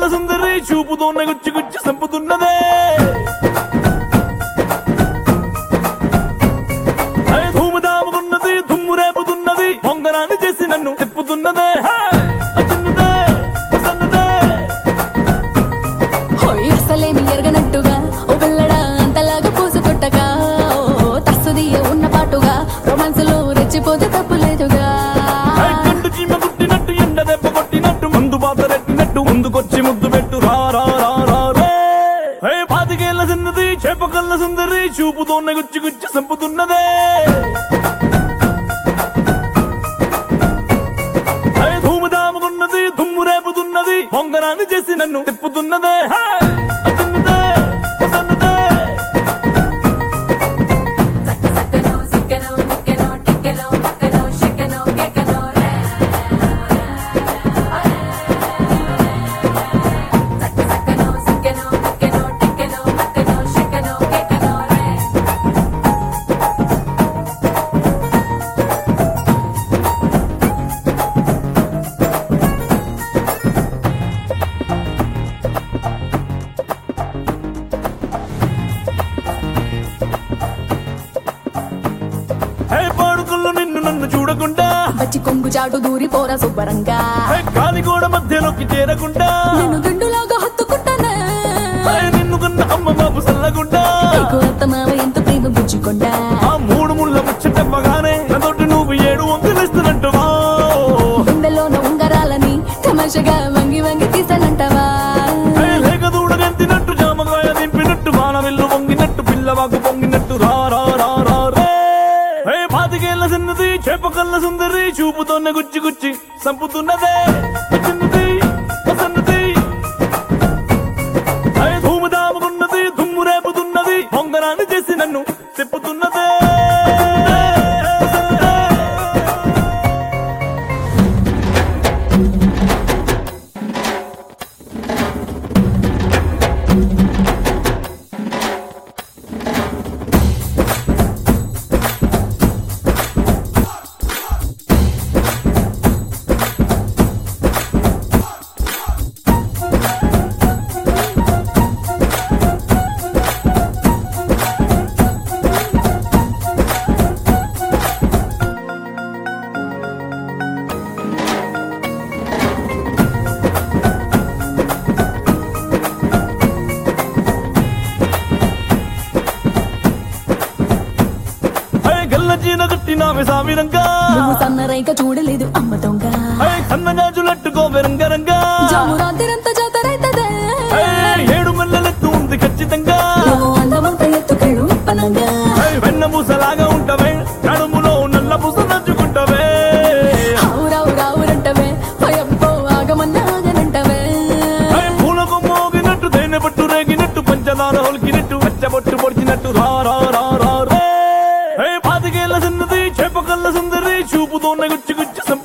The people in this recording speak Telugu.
కళ్ళ సుందరి చూపుతోనే గుచ్చి గుచ్చి సంపుతున్నదే హే, ధూమధాముకున్నది దుమ్ము రేపుతున్నది పొంగరాన్ని చేసి నన్ను తిప్పుతున్నదే హే, అతున్నదే, వసన్నదే. హోయ్ అసలేమి ఎరగనట్టుగా ఓ పిల్లడా అంతలాగా పూసు కొట్టగా ఓ తస్సుదియ ఉన్న పాటుగా రొమాన్స్ లో రెచ్చిపోతే తప్పులేదుగా హే, కండు చీమ కుట్టినట్టు ఎండ దెబ్బ కొట్టినట్టు మందు బాత రెట్టినట్టు ముందుకొచ్చి ముద్దు పెట్టు రా రా రా రా రే హే పాతికేళ్ల చిన్నది చేప కళ్ళ సుందరి చూపుతోనే గుచ్చి గుచ్చి సంపుతున్నదే హే, ధూమధాముకున్నది దుమ్ము రేపుతున్నది పొంగరాన్ని చేసి నన్ను తిప్పుతున్నదే హే, అతున్నదే, వసన్నదే. సక్కనో సిక్కనో నిక్కనో టిక్కనో పక్కనో షక్కనో కెక్కనో రే సక్కనో సిక్కనో నిక్కనో టిక్కనో పక్కనో షక్కనో కెక్కనో రే హే పాడుకల్లో నిన్ను నన్ను చూడకుండా వచ్చి కొంగు చాటు దూరి పోరా శుభ్రంగా హే కాలి గోడ మధ్యలోకి చేరకుండా నేను దిండులాగా హత్తుకుంటానే హే నిన్ను కన్న అమ్మ బాబు సల్లగుండా నీకు అత్తమావ ఎంత ప్రేమ పుచ్చుకుంటా ఆ మూడు ముళ్ళ ముచ్చటవ్వగానే నాతోటి నువ్వు ఏడు వంతులేస్తున్నట్టువా గుండెలోన ఉంగరాలని తమాషగా వంగి వంగి తీసానంటావా హే లేక దూడగెంతినట్టు జామకాయ దింపినట్టు వానవిల్లు వంగినట్టు పిల్లవాకు పొంగినట్టు రా రా రా రా రే హే పాతికేళ్ల చిన్నది చేప కళ్ళ సుందరి చూపుతోనే గుచ్చి గుచ్చి సంపుతున్నదే చిన్నది వసన్నది హే ధూమధాముకున్నది దుమ్ము రేపుతున్నది పొంగరాన్ని చేసి నన్ను తిప్పుతున్నదే వసన్నదే. హే గల్ల చీన కట్టినామె సామిరంగా నువ్వు సన్నరైక చూడలేదు అమ్మ దొంగ హే సన్నగాజులట్టుకో వెరంగరంగా జాము రాత్రిరంతా జాతరైతదే హే ఏడు మల్లెలెత్తు ఉంది ఖచ్చితంగా నువ్వు అందమంత ఎత్తుకెళ్ళు పనంగా హే వెన్న పూసలాగా ఉంటవే నడుములో నల్ల పూస నంచుకుంటవే ఆవురావు రావురంటవే భయంతో ఆగమన్నా ఆగనంటవే హే పూలకు మోగినట్టు తేనె పట్టు రేగినట్టు పంచదార హొలికినట్టు పచ్చబొట్టు పొడిచినట్టు రా రా రా రా రే హే పాతికేళ్ల చిన్నది చేప కళ్ళ సుందరి చూపుతోనే గుచ్చి గుచ్చి సంప